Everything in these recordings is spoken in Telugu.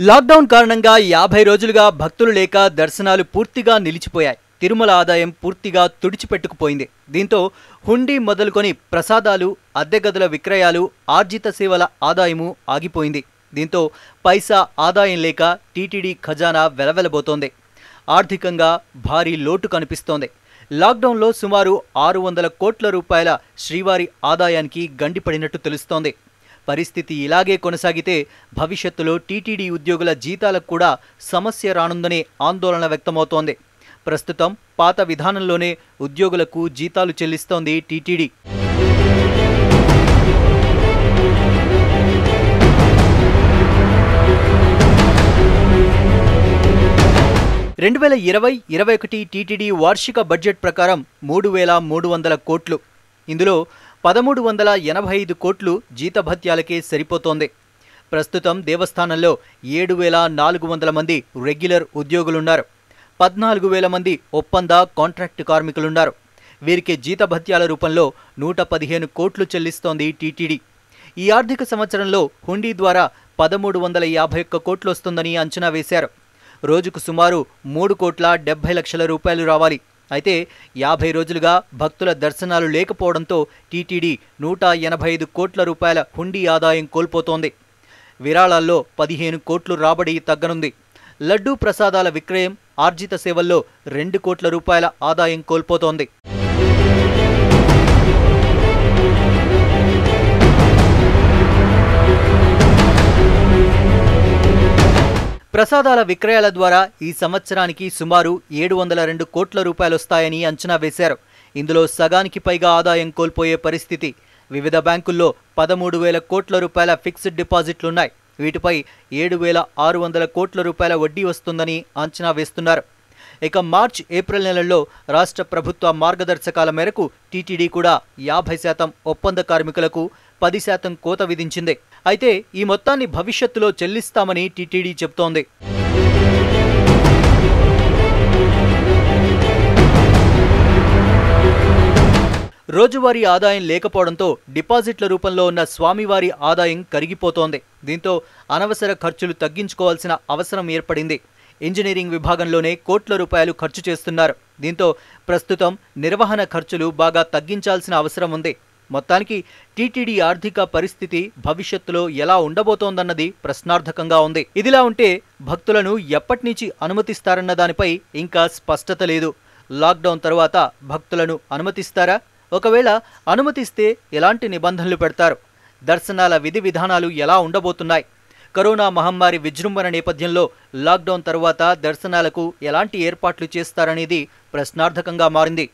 లాక్డౌన్ కారణంగా యాభై రోజులుగా భక్తులు లేక దర్శనాలు పూర్తిగా నిలిచిపోయాయి తిరుమల ఆదాయం పూర్తిగా తుడిచిపెట్టుకుపోయింది దీంతో హుండీ మొదలుకొని ప్రసాదాలు అద్దె గదుల విక్రయాలు ఆర్జిత సేవల ఆదాయము ఆగిపోయింది దీంతో పైసా ఆదాయం లేక టీటీడీ ఖజానా వెలవెలబోతోంది ఆర్థికంగా భారీ లోటు కనిపిస్తోంది లాక్డౌన్లో సుమారు ఆరు వందల కోట్ల రూపాయల శ్రీవారి ఆదాయానికి గండిపడినట్టు తెలుస్తోంది పరిస్థితి ఇలాగే కొనసాగితే భవిష్యత్తులో టీటీడీ ఉద్యోగుల జీతాలకు కూడా సమస్య రానుందనే ఆందోళన వ్యక్తమవుతోంది ప్రస్తుతం పాత విధానంలోనే ఉద్యోగులకు జీతాలు చెల్లిస్తోంది టీటీడీ రెండు వేల ఇరవై ఇరవై ఒకటి టీటీడీ వార్షిక బడ్జెట్ ప్రకారం మూడు వేల మూడు వందల కోట్లు ఇందులో పదమూడు వందల ఎనభై ఐదు కోట్లు జీతభత్యాలకే సరిపోతోంది ప్రస్తుతం దేవస్థానంలో ఏడు వేల నాలుగు వందల మంది రెగ్యులర్ ఉద్యోగులున్నారు పద్నాలుగు వేల మంది ఒప్పంద కాంట్రాక్ట్ కార్మికులున్నారు వీరికి జీతభత్యాల రూపంలో నూట పదిహేను కోట్లు చెల్లిస్తోంది టీటీడీ ఈ ఆర్థిక సంవత్సరంలో హుండీ ద్వారా పదమూడు వందల యాభై ఒక్క కోట్లు వస్తుందని అంచనా వేశారు రోజుకు సుమారు మూడు కోట్ల డెబ్బై లక్షల రూపాయలు రావాలి అయితే యాభై రోజులుగా భక్తుల దర్శనాలు లేకపోవడంతో టీటీడీ నూట ఎనభై ఐదు కోట్ల రూపాయల హుండీ ఆదాయం కోల్పోతోంది విరాళాల్లో పదిహేను కోట్లు రాబడి తగ్గనుంది లడ్డూ ప్రసాదాల విక్రయం ఆర్జిత సేవల్లో రెండు కోట్ల రూపాయల ఆదాయం కోల్పోతోంది ప్రసాదాల విక్రయాల ద్వారా ఈ సంవత్సరానికి సుమారు ఏడు వందల రెండు కోట్ల రూపాయలు వస్తాయని అంచనా వేశారు ఇందులో సగానికి పైగా ఆదాయం కోల్పోయే పరిస్థితి వివిధ బ్యాంకుల్లో పదమూడు వేల కోట్ల రూపాయల ఫిక్స్డ్ డిపాజిట్లున్నాయి వీటిపై ఏడు వేల ఆరు వందల కోట్ల రూపాయల వడ్డీ వస్తుందని అంచనా వేస్తున్నారు ఇక మార్చ్ ఏప్రిల్ నెలల్లో రాష్ట్ర ప్రభుత్వ మార్గదర్శకాల మేరకు టీటీడీ కూడా యాభై శాతం ఒప్పంద కార్మికులకు పది శాతం కోత విధించింది అయితే ఈ మొత్తాన్ని భవిష్యత్తులో చెల్లిస్తామని టీటీడీ చెబుతోంది రోజువారీ ఆదాయం లేకపోవడంతో డిపాజిట్ల రూపంలో ఉన్న స్వామివారి ఆదాయం కరిగిపోతోంది దీంతో అనవసర ఖర్చులు తగ్గించుకోవాల్సిన అవసరం ఏర్పడింది ఇంజనీరింగ్ విభాగంలోనే కోట్ల రూపాయలు ఖర్చు చేస్తున్నారు దీంతో ప్రస్తుతం నిర్వహణ ఖర్చులు బాగా తగ్గించాల్సిన అవసరం ఉంది మొత్తానికి టీటీడీ ఆర్థిక పరిస్థితి భవిష్యత్తులో ఎలా ఉండబోతోందన్నది ప్రశ్నార్థకంగా ఉంది ఇదిలా ఉంటే భక్తులను ఎప్పటినుంచి అనుమతిస్తారన్న దానిపై ఇంకా స్పష్టత లేదు లాక్డౌన్ తర్వాత భక్తులను అనుమతిస్తారా ఒకవేళ అనుమతిస్తే ఎలాంటి నిబంధనలు పెడతారు దర్శనాల విధి విధానాలు ఎలా ఉండబోతున్నాయి కరోనా మహమ్మారి విజృంభణ నేపథ్యంలో లాక్డౌన్ తర్వాత దర్శనాలకు ఎలాంటి ఏర్పాట్లు చేస్తారనేది ప్రశ్నార్థకంగా మారింది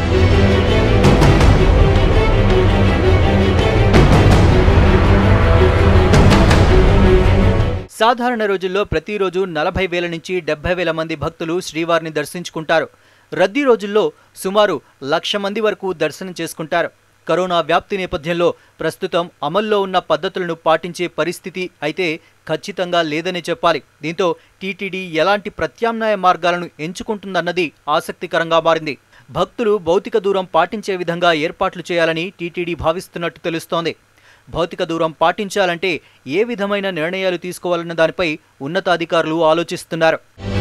సాధారణ రోజుల్లో ప్రతిరోజు నలభై వేల నుంచి డెబ్బై వేల మంది భక్తులు శ్రీవారిని దర్శించుకుంటారు రద్దీ రోజుల్లో సుమారు లక్ష మంది వరకు దర్శనం చేసుకుంటారు కరోనా వ్యాప్తి నేపథ్యంలో ప్రస్తుతం అమల్లో ఉన్న పద్ధతులను పాటించే పరిస్థితి అయితే ఖచ్చితంగా లేదని చెప్పాలి దీంతో టీటీడీ ఎలాంటి ప్రత్యామ్నాయ మార్గాలను ఎంచుకుంటుందన్నది ఆసక్తికరంగా మారింది భక్తులు భౌతిక దూరం పాటించే విధంగా ఏర్పాట్లు చేయాలని టీటీడీ భావిస్తున్నట్టు తెలుస్తోంది భౌతిక దూరం పాటించాలంటే ఏ విధమైన నిర్ణయాలు తీసుకోవాలన్న దానిపై ఉన్నతాధికారులు ఆలోచిస్తున్నారు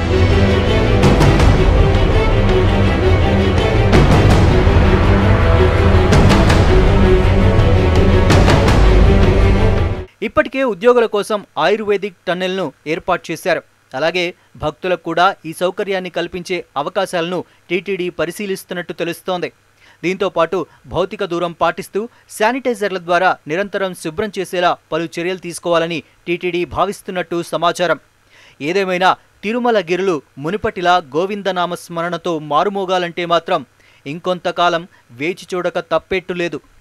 ఇప్పటికే ఉద్యోగుల కోసం ఆయుర్వేదిక్ టన్నెల్ను ఏర్పాటు చేశారు అలాగే భక్తులకు కూడా ఈ సౌకర్యాన్ని కల్పించే అవకాశాలను టీటీడీ పరిశీలిస్తున్నట్టు తెలుస్తోంది దీంతో పాటు భౌతిక దూరం పాటిస్తూ శానిటైజర్ల ద్వారా నిరంతరం శుభ్రం చేసేలా పలు చర్యలు తీసుకోవాలని టీటీడీ భావిస్తున్నట్టు సమాచారం ఏదేమైనా తిరుమల గిరులు మునుపటిలా గోవిందనామ స్మరణతో మారుమోగాలంటే మాత్రం ఇంకొంతకాలం వేచి చూడక తప్పేట్టు లేదు